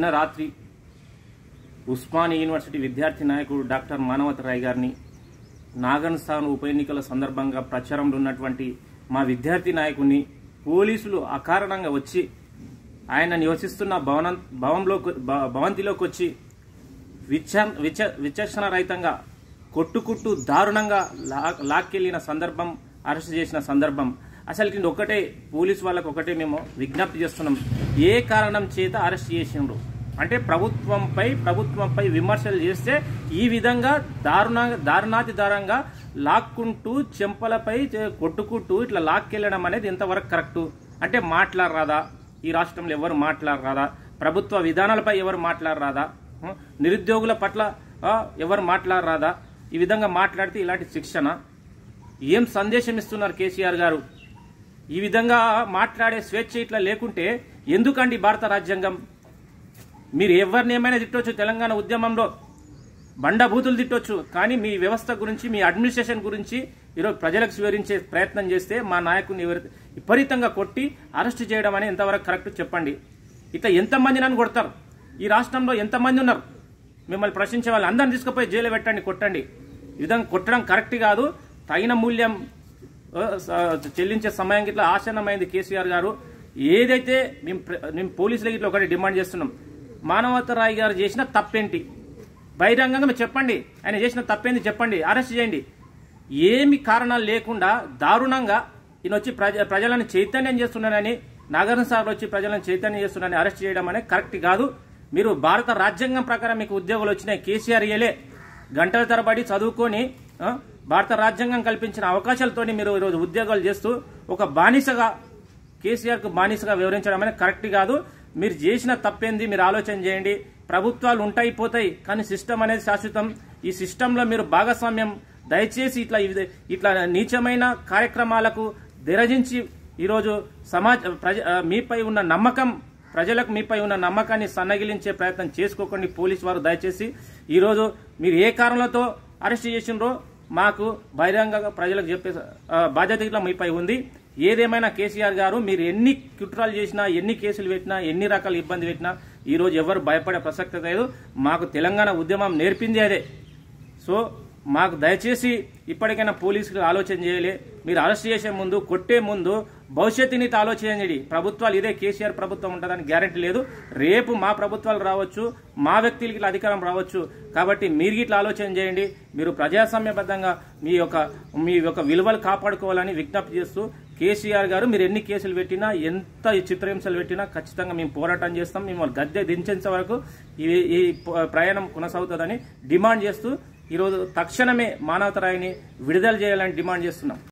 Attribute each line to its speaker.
Speaker 1: నిన్న రాత్రి ఉస్మానియా యూనివర్సిటీ విద్యార్థి నాయకుడు డాక్టర్ మానవత రాయ్ గారిని నాగన్ స్థానం ఉప ఎన్నికల సందర్భంగా ప్రచారంలో ఉన్నటువంటి మా విద్యార్థి నాయకుడిని పోలీసులు అకారణంగా వచ్చి ఆయన నివసిస్తున్న భవన భవంలోకి భ- భవంతిలోకి వచ్చి విచ విచ విచక్షణ రహితంగా కొట్టుకుట్టు దారుణంగా లా- లాక్కెళ్లిన సందర్భం అరెస్ట్ చేసిన సందర్భం అసలు కింద ఒకటే పోలీస్ వాళ్ళకు ఒకటే మేము విజ్ఞప్తి చేస్తున్నాం ఏ కారణం చేత అరెస్ట్ చేసిండ్రు అంటే ప్రభుత్వంపై ప్రభుత్వంపై విమర్శలు చేస్తే ఈ విధంగా దారుణ దారుణాతి దారుణంగా లాక్కుంటూ చెంపలపై చే- కొట్టుకుంటూ ఇట్లా లాక్కెళ్ళడం అనేది ఎంతవరకు కరెక్టు అంటే మాట్లాడరాదా ఈ రాష్ట్రంలో ఎవరు మాట్లాడరాదా ప్రభుత్వ విధానాలపై ఎవరు మాట్లాడరాదా ఉం? నిరుద్యోగుల పట్ల ఆ, ఎవరు మాట్లాడరాదా ఈ విధంగా మాట్లాడితే ఇలాంటి శిక్షణ ఏం సందేశం ఇస్తున్నారు కేసీఆర్ గారు ఈ విధంగా మాట్లాడే స్వేచ్ఛ ఇట్లా లేకుంటే ఎందుకండి భారత రాజ్యాంగం మీరు ఎవరిని ఏమైనా తిట్టొచ్చు తెలంగాణ ఉద్యమంలో బండబూతులు తిట్టొచ్చు కానీ మీ వ్యవస్థ గురించి మీ అడ్మినిస్ట్రేషన్ గురించి ఈరోజు ప్రజలకు వివరించే ప్రయత్నం చేస్తే మా నాయకుడిని వివరి- విపరీతంగా కొట్టి అరెస్ట్ చేయడం అనేది ఎంతవరకు కరెక్ట్ చెప్పండి ఇట్లా ఎంతమంది నన్ను కొడతారు ఈ రాష్ట్రంలో ఎంతమంది ఉన్నారు మిమ్మల్ని ప్రశ్నించే వాళ్ళు అందరిని తీసుకుపోయి జైలు పెట్టండి కొట్టండి ఈ విధంగా కొట్టడం కరెక్ట్ కాదు తగిన మూల్యం ఆ, స- చెల్లించే సమయం ఇట్లా ఆసన్నమైంది కేసీఆర్ గారు ఏదైతే మేము ప్ర- మేము పోలీసులకి ఇట్లా ఒకటి డిమాండ్ చేస్తున్నాం మానవత రాయ్ గారు చేసిన తప్పేంటి బహిరంగంగా మీరు చెప్పండి ఆయన చేసిన తప్పేంది చెప్పండి అరెస్ట్ చేయండి ఏమి కారణాలు లేకుండా దారుణంగా ఈయన వచ్చి ప్రజ ప్రజలను చైతన్యం చేస్తున్నానని నాగార్జున సార్ వచ్చి ప్రజలను చైతన్యం చేస్తున్నారని అరెస్ట్ చేయడం అనేది కరెక్ట్ కాదు మీరు భారత రాజ్యాంగం ప్రకారం మీకు ఉద్యోగాలు వచ్చినాయి కేసీఆర్ ఏలే గంటల తరబడి చదువుకొని ఆ, భారత రాజ్యాంగం కల్పించిన అవకాశాలతోని మీరు ఈరోజు ఉద్యోగాలు చేస్తూ ఒక బానిసగా కేసీఆర్ కు బానిసగా వివరించడం అనేది కరెక్ట్ కాదు మీరు చేసిన తప్పేంది మీరు ఆలోచన చేయండి ప్రభుత్వాలు ఉంటాయి పోతాయి కానీ సిస్టమ్ అనేది శాశ్వతం ఈ సిస్టంలో మీరు భాగస్వామ్యం దయచేసి ఇట్లా ఇవి- ఇట్లా నీచమైన కార్యక్రమాలకు దిరజించి ఈరోజు సమాజ ప్రజ ఆ, మీపై ఉన్న నమ్మకం ప్రజలకు మీపై ఉన్న నమ్మకాన్ని సన్నగిలించే ప్రయత్నం చేసుకోకండి పోలీసు వారు దయచేసి ఈరోజు మీరు ఏ కారణంతో అరెస్ట్ చేసిండ్రో మాకు బహిరంగంగా ప్రజలకు చెప్పే ఆ, బాధ్యత ఇట్లా మీపై ఉంది ఏదేమైనా కేసీఆర్ గారు మీరు ఎన్ని కుట్రాలు చేసినా ఎన్ని కేసులు పెట్టినా ఎన్ని రకాల ఇబ్బంది పెట్టినా ఈ రోజు ఎవరు భయపడే ప్రసక్తి లేదు మాకు తెలంగాణ ఉద్యమం నేర్పింది అదే సో మాకు దయచేసి ఇప్పటికైనా పోలీసులు ఆలోచన చేయలే మీరు అరెస్ట్ చేసే ముందు కొట్టే ముందు భవిష్యత్తుని ఇట్లా ఆలోచించండి ప్రభుత్వాలు ఇదే కేసీఆర్ ప్రభుత్వం ఉంటుందని గ్యారెంటీ లేదు రేపు మా ప్రభుత్వాలు రావచ్చు మా వ్యక్తులకి ఇట్లా అధికారం రావచ్చు కాబట్టి మీరు ఇట్లా ఆలోచన చేయండి మీరు ప్రజాస్వామ్యబద్ధంగా మీ యొక్క మీ యొక్క విలువలు కాపాడుకోవాలని విజ్ఞప్తి చేస్తూ కేసీఆర్ గారు మీరు ఎన్ని కేసులు పెట్టినా ఎంత చిత్రహింసలు పెట్టినా ఖచ్చితంగా మేము పోరాటం చేస్తాం మిమ్మల్ని గద్దె దించేంత వరకు ఈ ఈ ప- ప్రయాణం కొనసాగుతుందని డిమాండ్ చేస్తూ ఈరోజు తక్షణమే మానవతరాయిని విడుదల చేయాలని డిమాండ్ చేస్తున్నాం